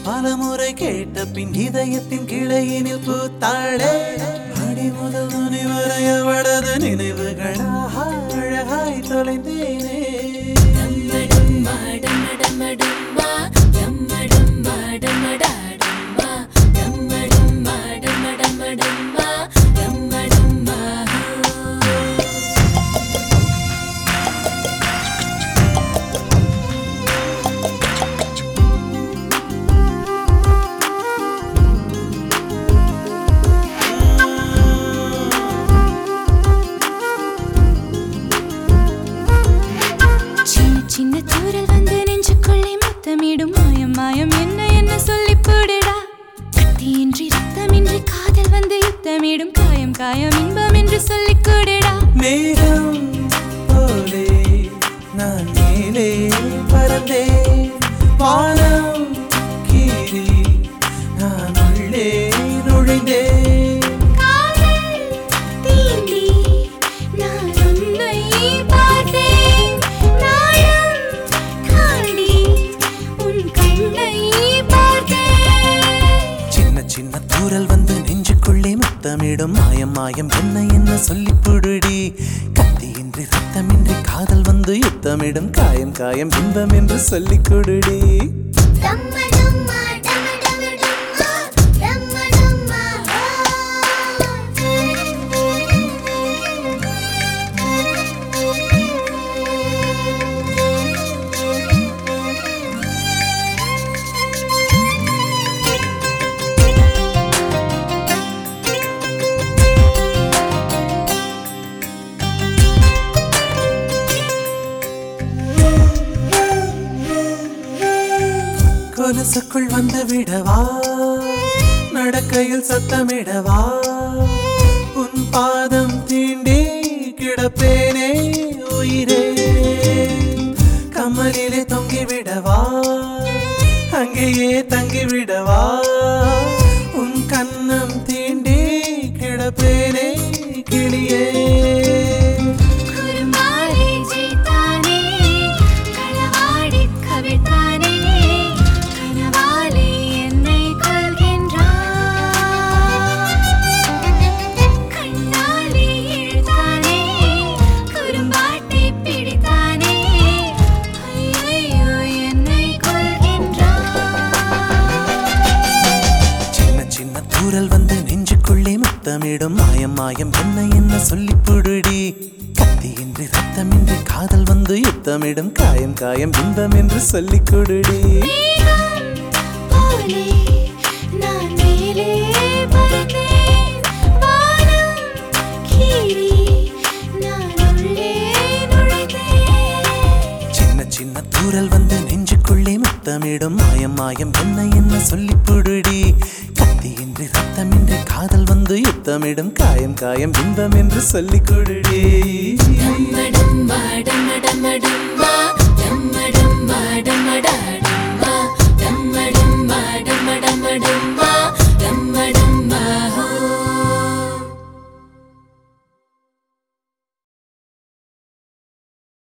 பலமுறை கேட்ட பின் இதயத்தின் கிளையினில் பூத்தாளே அடி முதல் நுனி வரை அவளது நினைவுகளாக அழகாய் தொலைந்தேனே டம்மடம்மா டம்மடம்மடம்மா டம்மடம்மா டம்மடாடம்மா டம்மடம்மா டம்மடம்மடம்மா டம்மடம்மா சின்ன சின்ன தூரல் வந்து நெஞ்சுக்குள்ளே முத்தமிடும் மாயம் மாயம் என்ன என்ன சொல்லி போடுடா கத்தியின்றி ரத்தமின்றி காதல் வந்து யுத்தமிடும் காயம் காயம் இன்பம் என்று சொல்லிக் கூடுடா மேகம் போலே நான் மேலே பறந்தேன் வானம் கீறி நான் உள்ளே நுழைந்தேன் காதல் தீண்டி நான் உன்னை பார்த்தேன் நாளும் தாண்டி உன் கண்ணை பார்த்தேன் சின்ன சின்ன தூரல் வந்து நெஞ்சுக்குள்ளே முத்தமிடும் மாயம் மாயம் என்ன என்ன சொல்லி புடுடி கத்தியின்றி ரத்தமின்றி காதல் வந்து யுத்தமிடும் காயம் காயம் இன்பம் என்று சொல்லிக் கொடுடி டம்மடம்மா டம்மடம்மடம்மா டம்மடம்மா கொலுசுக்குள் வந்து விடவா நடக்கையில் சத்தமிடவா உன் பாதம் தீண்டி கிடப்பேனே உயிரே கமலிலே தொங்கி விடவா அங்கேயே தங்கி விடவா உன் கண்ணம் தீண்டி கிடப்பேனே கிளியே குறும்பாலே ஜெயித்தானே களவாடி கவிழ்த்தானே கனவாலே என்னை கொள்கின்றான் கண்ணாலே இழுத்தானே குறும்பாட்டை பிடித்தானே ஐயையோ என்னை கொள்கின்றான் சின்ன சின்ன தூரல் வந்து நெஞ்சுக்குள்ளே முத்தமிடும் மாயம் மாயம் என்ன என்ன சொல்லி புடுடி கத்தியின்றி ரத்தமின்றி காதல் வந்து யுத்தமிடும் காயம் காயம் இன்பம் என்று சொல்லிக் கொடுடி மேகம் போலே நான் மேலே பறந்தேன் வானம் கீறி நான் உள்ளே நுழைந்தேன் சின்ன சின்ன தூரல் வந்து நெஞ்சுக்குள்ளே முத்தமிடும் மாயம் மாயம் என்ன என்ன சொல்லி புடுடி கத்தியின்றி ரத்தமின்றி காதல் வந்து யுத்தமிடும் காயம் காயம் இன்பம் என்று சொல்லிக் கொடுடி டம்மடம்மா டம்மடம்மடம்மா டம்மடம்மா டம்மடாடம்மா